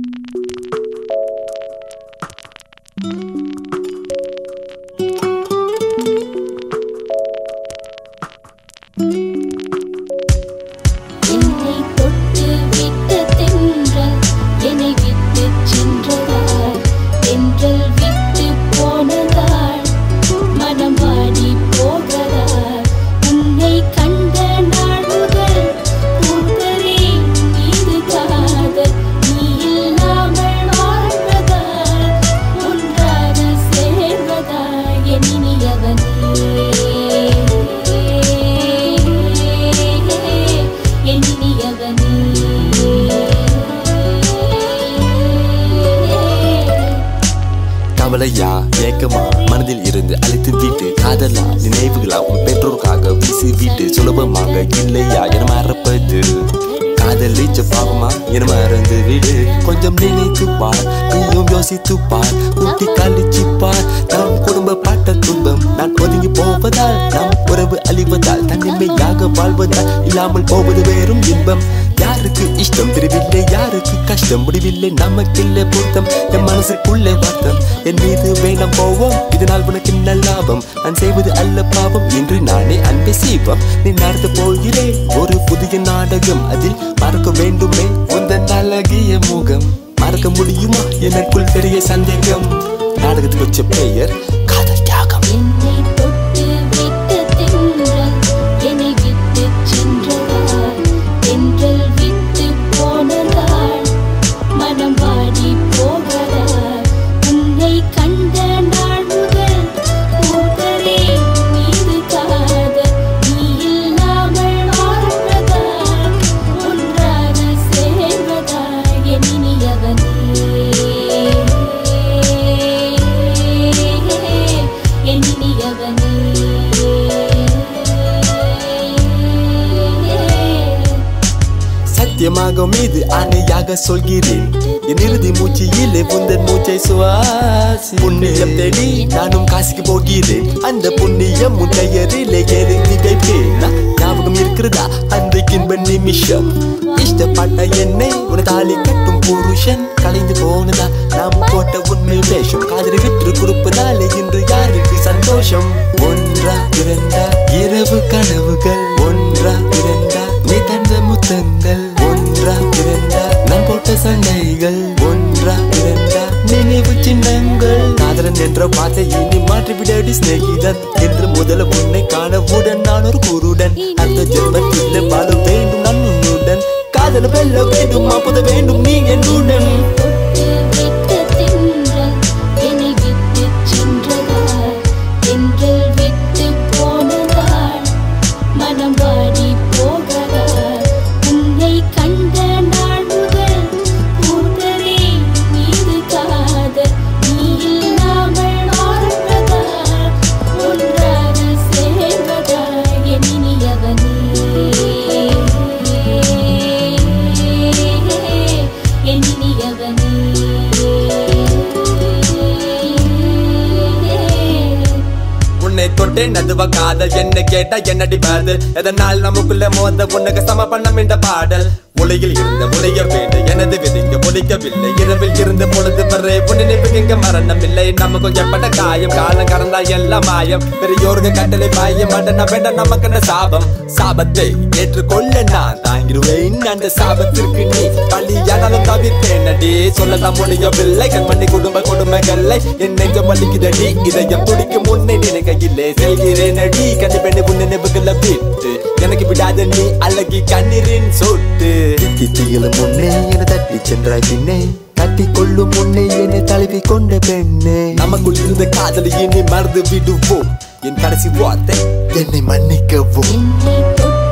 என்னை தொட்டு விட்ட தென்றல் என்னை விட்டு சென்றதால் தென்றல் விட்டு போனதால் மனம் வாடி போகதால் உன்னை கண்ட நாள் முதல் பூத்தரே மீது காதல் நீ இல்லாமல் வாழ்வதால் ஒன்றாக சேர்வதால் என் இனியவனே எண்ணியவனே கவலையா ஏக்கமா மனதில் இருந்து அழைத்து விட்டு காதலா நினைவுகளா உன் பெற்றோருக்காக வீசி விட்டு சுலபமாக இல்லையா என மறப்பது காதலிச்ச பாவமா என மறந்து விடு கொஞ்சம் நினைத்து பார் நீயும் யோசித்து பார் கூட்டி கழிச்சு பார் நம் குடும்ப பாட்ட துன்பம் நான் ஒதுங்கி போவதால் நம் உறவு அழிவதால் தனிமையாக வாழ்வதால் இல்லாமல் போவது வேறும் இன்பம் யாருக்கு இஷ்டம் தெரியவில்லை யாருக்கு கஷ்டம் முடிவில்லை நமக்கில்லை பொருத்தம் என் மனசுக்குள்ளே வருத்தம் என் மீது வேண்டாம் போவோம் இதனால் உனக்கு என்ன லாபம் நான் செய்வது அல்ல பாவம் என்று நானே அன்பை செய்வோம் நீ நடத்த போகிறேன் ஒரு புதிய நாடகம் அதில் மறக்க வேண்டுமே உந்தன் அழகிய முகம் மறக்க முடியுமா எனக்குள் பெரிய சந்தேகம் நாடகத்துக்கு வச்ச பெயர் காதல் தியாகம் என்னை தொட்டு விட்ட தென்றல் என்னை விட்டு சென்றதால் தென்றல் விட்டு போனதால் மனம் வாடி போகதால் உன்னை கண்ட நாள் முதல் பூத்தரே மீது காதல் நீ இல்லாமல் வாழ்வதால் ஒன்றாக சேர்வதால் என் இனியவனே என் இனியவனே சத்தியமாக மீது ஆணையாக சொல்கிறேன் என் இறுதி மூச்சியிலே உந்தன் மூச்சை சுவாசி புண்ணியம் தேடி நானும் காசிக்கு போகிறேன் அந்த புண்ணியம் உன் பெயரிலே எழுதி வைப்பேன் நான் ஞாபகம் இருக்கிறதா அன்றைக்கு இன்ப நிமிஷம் இஷ்டப்பட்ட என்னை உன தாலி கட்டும் புருஷன் கலைந்து போனதா நாம் போட்ட உண்மை வேஷம் காதலை விற்று கொடுப்பதாலே இன்று யாருக்கு சந்தோஷம் ஒன்றா இரண்டா இரவு கனவுகள் ஒன்றா இரண்டா நீ தந்த முத்தங்கள் ஒன்றா இரண்டா நான் போட்ட சண்டைகள் ஒன்றா இரண்டா நினைவு சின்னங்கள் காதலன் என்ற வார்த்தை இனி மாற்றிவிடடி சிநேகிதன் என்று முதல உன்னை காண உடன் நான் ஒரு குருடன் அந்த ஜென்மத்தில் வாழ வேண்டும் நான் உன்னுடன் காதல வெல்ல வேண்டும் அப்போது வேண்டும் நீ என்னுடன் தொட்டு விட்ட தென்றல் என்னை விட்டு சென்றதால் தென்றல் விட்டு போனதால் மனம் வாடி போகதால் உன்னை கண்ட நாள் முதல் பூத்தரே மீது காதல் நீ இல்லாமல் வாழ்வதால் ஒன்றாக சேர்வதால் என் இனியவனே என் இனியவனே உன்னை தொட்டேன் அதுவா காதல் என்ன கேட்டா என்னடி பதில் எதனால் நமக்குள்ள மோத உனக்கு சமபண்ணம் என்ற பாடல் உலகில் இருந்த முளைய வேண்டு எனது விதிங்க ஒலிக்கவில்லை இரவில் இருந்த பொழுது வரை உன் நினைவுக்கு இங்க மரணம் இல்லை நமக்கும் ஏற்பட்ட காயம் காலம் கடந்தா எல்லாம் மாயம் பெரியோருக்கு கட்டளை பாய மாட்டேன் வேண்டாம் நமக்கு என்ன சாபம் சாபத்தை ஏற்றுக்கொள்ள நான் தாங்கிடுவேன் அந்த சாபத்திற்கு நீ பலியானாலும் தவிர்த்தேன் அடி சொல்லதான் முடியவில்லை கண்மணி குடும்ப கொடுமைகளை என் நெஞ்சம் வலிக்குதடி இதயம் துடிக்கும் முன்னே நினைக்கையிலே செல்கிறேன் அடி கண்ணி பெண்ணு உன் நினைவுகளை விட்டு எனக்கு விடாத நீ அழகி கண்ணீரின் சொட்டு தித்தியிலும் முன்னே என தட்டி சென்றாய் பின்னே கட்டி கொள்ளும் முன்னே என்னை தழுவி கொண்ட பெண்ணே நமக்குள் இருந்த காதலை இனி மறந்து விடுவோம் என் கடைசி வார்த்தை என்னை மன்னிக்கவும் என்னை தொட்டு